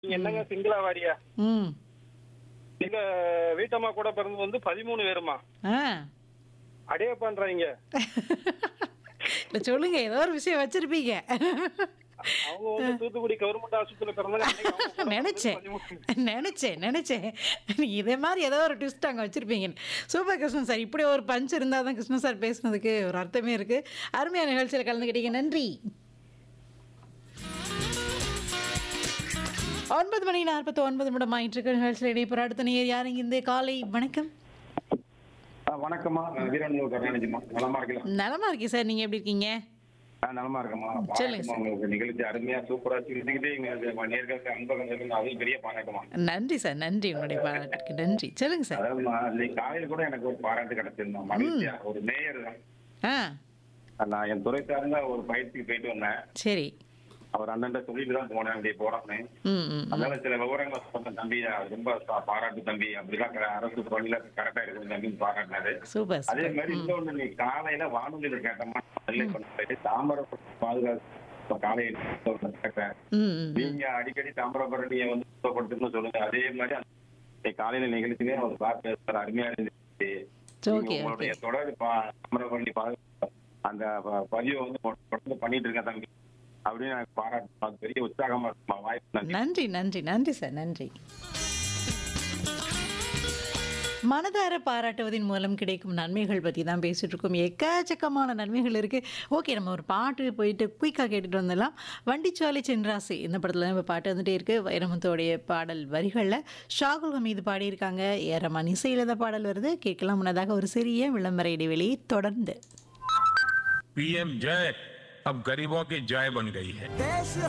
நீங்க என்னங்க சிங்கிளா வாரியா ம் எங்க வீட்டம்மா கூட பிறந்து வந்து பதிமூணு பேருமா ஆ அடைய பண்றாங்க இல்லை சொல்லுங்க ஏதோ ஒரு விஷயம் வச்சிருப்பீங்க அவங்க வந்து தூத்துக்குடி கவர்மெண்ட் ஆஸ்பத்திரியில பிறந்தாங்க அன்னைக்கு அவங்க கூட நினைச்சேன் பிறந்தது 13. நினைச்சேன் நினைச்சேன் நீங்க இதே மாதிரி ஏதோ ஒரு ட்விஸ்ட் அங்கே வச்சிருப்பீங்க சூப்பர் கிருஷ்ணன் சார் இப்படி ஒரு பஞ்ச் இருந்தால் தான் கிருஷ்ணன் சார் பேசுனதுக்கு ஒரு அர்த்தமே இருக்கு அருமையான நிகழ்ச்சியில் கலந்துக்கிட்டீங்க நன்றி ஒன்பது மணி நாற்பத்தி ஒன்பது நிமிடம் ஆயிட்டு நிகழ்ச்சியில் இடைப்பெற அடுத்த நேர் யாருங்க இந்த காலை வணக்கம் ஆ, வணக்கம்மா நான் வீரநூல் கருணாநிதிமா நலமா இருக்கலாம் நலமா இருக்கேன் சார் நீங்க எப்படி இருக்கீங்க ஆ நலமா இருக்கம்மா சொல்லுங்க பாராட்டுமா உங்களுக்கு நிகழ்ச்சி அருமையா சூப்பரா சிரிச்சுக்கிட்டே எங்களுக்கு நேர்களுக்கு அன்பகம் இருக்கு அதுவும் பெரிய பாராட்டுமா நன்றி சார் நன்றி உங்களுடைய பாராட்டுக்கு நன்றி சொல்லுங்க சார் அதாவதுமா இன்னைக்கு காலையில கூட எனக்கு ஒரு பாராட்டு கிடைச்சிருந்தோம் மகிழ்ச்சியா ஒரு மேயர் தான் ஆ நான் என் துறை சார்ந்த ஒரு பயிற்சிக்கு போயிட்டு வந்தேன் சரி அவர் அண்ணன்ட்ட சொல்லிட்டு தான் போனேன் அப்படி போறேன்னு ம் ம் அதனால சில விவரங்களை சொன்ன தம்பி அது ரொம்ப பா- பாராட்டு தம்பி அப்படிலாம் க- அரசு பணியில கரெக்டா இருக்கு தம்பின்னு பாராட்டினாரு சூப்பர் அதே சூப்பர் மாதிரி இன்னொன்னு நீ காலையில வானொலியில கேட்டோமா அதில் கொண்டு தாமிரபரணி பாதுகாப்பு காலையில கேட்டேன் ம் ம் நீங்க அடிக்கடி தாமிரபரணியை வந்து சுத்தப்படுத்தணும்னு சொல்லுங்க அதே மாதிரி அந்த இன்னைக்கு காலையில நிகழ்ச்சியிலே அவர் சார் பேசுறாரு அருமையா இருந்துச்சு Okay, நீங்க உங்களுடைய தொடர் பா- தாமிரபரணி பாதுகாப்பு அந்த ப- பதிவை வந்து தொடர்ந்து பண்ணிட்டு இருக்கேன் தம்பி அப்படின்னு எனக்கு பாராட்டு அது பெரிய உற்சாகமா இருக்குமா வாய்ப்பு நன்றி நன்றி நன்றி நன்றி சார் நன்றி மனதார பாராட்டுவதன் மூலம் கிடைக்கும் நன்மைகள் பற்றி தான் பேசிட்டு இருக்கோம் எக்கச்சக்கமான நன்மைகள் இருக்குது ஓகே நம்ம ஒரு பாட்டு போயிட்டு குயிக்காக கேட்டுட்டு வந்துடலாம் வண்டிச்சாலை சென்றாசி இந்த படத்தில் நம்ம பாட்டு வந்துட்டே இருக்கு வைரமுத்தோடைய பாடல் வரிகளில் ஷாகுல் ஹமீது பாடியிருக்காங்க ஏரமான் இசையில் தான் பாடல் வருது கேட்கலாம் முன்னதாக ஒரு சிறிய விளம்பர இடைவெளி தொடர்ந்து पीएम जय अब गरीबों की जय बन गई है देश